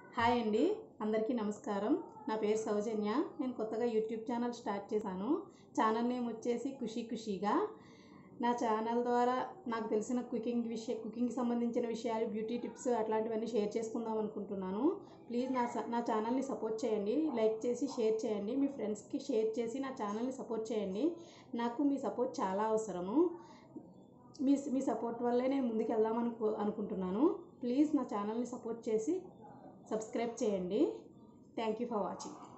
hi అండి అందరికీ నమస్కారం నా పేరు సౌజన్య నేను కొత్తగా యూట్యూబ్ ఛానల్ స్టార్ట్ చేశాను ఛానల్ నేమ్ వచ్చేసి ఖుషీ ఖుషీగా నా ఛానల్ ద్వారా నాకు తెలిసిన కుకింగ్ విషయ కుకింగ్కి సంబంధించిన విషయాలు బ్యూటీ టిప్స్ అట్లాంటివన్నీ షేర్ చేసుకుందాం అనుకుంటున్నాను ప్లీజ్ నా స- నా ఛానల్ని సపోర్ట్ చేయండి లైక్ చేసి షేర్ చేయండి మీ ఫ్రెండ్స్కి షేర్ చేసి నా ఛానల్ని సపోర్ట్ చేయండి నాకు మీ సపోర్ట్ చాలా అవసరము మీ మీ సపోర్ట్ వల్లే నేను ముందుకు వెళ్దామని అనుకుంటున్నాను ప్లీజ్ నా ఛానల్ని సపోర్ట్ చేసి సబ్స్క్రైబ్ చేయండి థ్యాంక్ యూ ఫర్ వాచింగ్